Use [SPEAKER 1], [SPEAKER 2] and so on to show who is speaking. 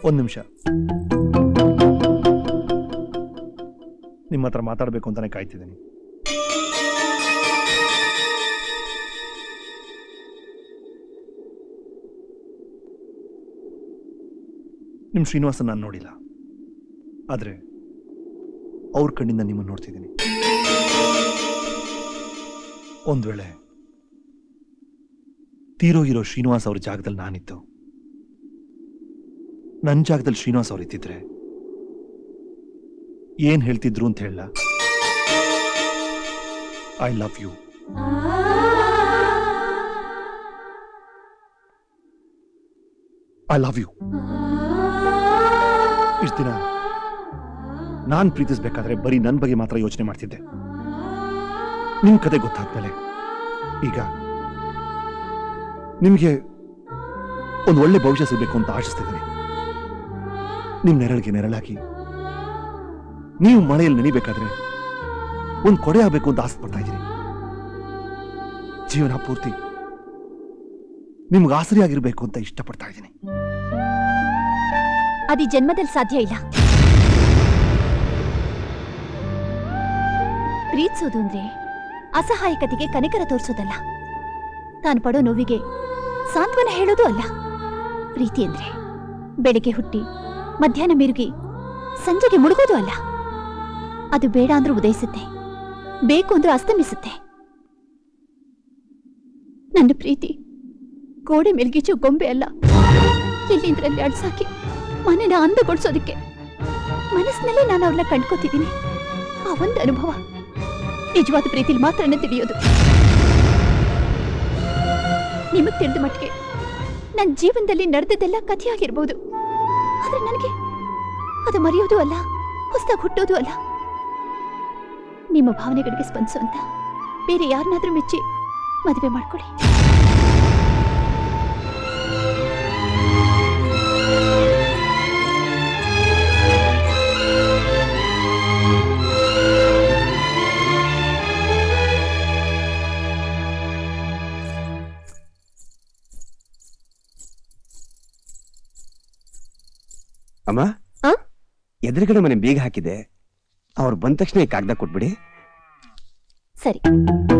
[SPEAKER 1] ಒಂದು ನಿಮಿಷ ನಿಮ್ಮ ಹತ್ರ ಮಾತಾಡಬೇಕು ಅಂತಾನೆ ಕಾಯ್ತಿದ್ದೀನಿ ನಿಮ್ಮ ಶ್ರೀನಿವಾಸನ್ ನಾನು ನೋಡಿಲ್ಲ ಆದರೆ ಅವ್ರ ಕಣ್ಣಿಂದ ನಿಮ್ಮನ್ನು ನೋಡ್ತಿದ್ದೀನಿ ಒಂದು ವೇಳೆ ತೀರೋಗಿರೋ ಶ್ರೀನಿವಾಸ್ ಅವ್ರ ಜಾಗದಲ್ಲಿ ನಾನಿದ್ದು ನನ್ನ ಜಾಗದಲ್ಲಿ ಶ್ರೀನಿವಾಸ್ ಅವ್ರು ಇದ್ದಿದ್ರೆ ಏನ್ ಹೇಳ್ತಿದ್ರು ಅಂತ ಹೇಳ I love you I love you ಇಷ್ಟು ದಿನ ನಾನ್ ಪ್ರೀತಿಸ್ಬೇಕಾದ್ರೆ ಬರೀ ನನ್ನ ಬಗ್ಗೆ ಮಾತ್ರ ಯೋಚನೆ ಮಾಡ್ತಿದ್ದೆ ನಿಮ್ ಕತೆ ಗೊತ್ತಾದ್ಮೇಲೆ ಈಗ ನಿಮ್ಗೆ ಒಂದು ಒಳ್ಳೆ ಭವಿಷ್ಯ ಸಿಗಬೇಕು ಅಂತ ಆಶಿಸ್ತಿದ್ದೀನಿ ನಿಮ್ ನೆರಳಿಗೆ ನೆರಳಾಗಿ ನೀವು ಮಳೆಯಲ್ಲಿ ನೆನಿಬೇಕಾದ್ರೆ ಒಂದು ಕೊಡೆ ಆಗಬೇಕು ಅಂತ ಆಸೆ ಪಡ್ತಾ ಇದ್ದೀನಿ ಜೀವನ ಪೂರ್ತಿ ನಿಮ್ಗೆ ಆಸರಿಯಾಗಿರ್ಬೇಕು ಅಂತ ಇಷ್ಟಪಡ್ತಾ ಇದ್ದೀನಿ
[SPEAKER 2] ಅದು ಈ ಜನ್ಮದಲ್ಲಿ ಸಾಧ್ಯ ಇಲ್ಲ ಪ್ರೀತಿಸೋದು ಅಂದ್ರೆ ಅಸಹಾಯಕತೆಗೆ ಕನಿಕರ ತೋರಿಸೋದಲ್ಲ ತಾನು ಪಡೋ ನೋವಿಗೆ ಸಾಂತ್ವನ ಹೇಳೋದು ಅಲ್ಲ ಪ್ರೀತಿ ಅಂದ್ರೆ ಬೆಳಿಗ್ಗೆ ಹುಟ್ಟಿ ಮಧ್ಯಾಹ್ನ ಮಿರುಗಿ ಸಂಜೆಗೆ ಮುಳುಗೋದು ಅಲ್ಲ ಅದು ಬೇಡ ಅಂದ್ರೂ ಉದಯಿಸುತ್ತೆ ಬೇಕು ಅಂದ್ರೆ ಅಸ್ತಮಿಸುತ್ತೆ ನನ್ನ ಪ್ರೀತಿ ಗೋಡೆ ಮೆಲ್ಗಿಚು ಗೊಂಬೆ ಅಲ್ಲ ಇಲ್ಲಿಂದ್ರಲ್ಲಿ ಅಡ್ಸಾಕಿ ಮನೆನ ಅಂದಗೊಳಿಸೋದಕ್ಕೆ ಮನಸ್ಸಿನಲ್ಲೇ ನಾನು ಅವ್ರನ್ನ ಕಂಡ್ಕೋತಿದ್ದೀನಿ ಆ ಒಂದು ಅನುಭವ ನಿಜವಾದ ಪ್ರೀತಿಲಿ ಮಾತ್ರನೇ ತಿಳಿಯೋದು ನಿಮಗ್ ತಿಳಿದ ಮಟ್ಟಿಗೆ ನನ್ನ ಜೀವನದಲ್ಲಿ ನಡೆದದ್ದೆಲ್ಲ ಕಥೆಯಾಗಿರ್ಬೋದು ಆದ್ರೆ ನನಗೆ ಅದು ಮರೆಯೋದು ಅಲ್ಲ ಹೊಸದಾಗಿ ಹುಟ್ಟೋದು ಅಲ್ಲ ನಿಮ್ಮ ಭಾವನೆಗಳಿಗೆ ಸ್ಪಂದಿಸುವಂತ ಬೇರೆ ಯಾರನ್ನಾದ್ರೂ ಮೆಚ್ಚಿ ಮದುವೆ ಮಾಡ್ಕೊಳ್ಳಿ
[SPEAKER 3] ಅಮ್ಮ
[SPEAKER 2] ಆ?
[SPEAKER 3] ಎದುರುಗಡೆ ಮನೆ ಬೀಗ ಹಾಕಿದೆ ಅವ್ರು ಬಂದ ತಕ್ಷಣ ಈ ಕಾಗದ ಕೊಟ್ಬಿಡಿ
[SPEAKER 2] ಸರಿ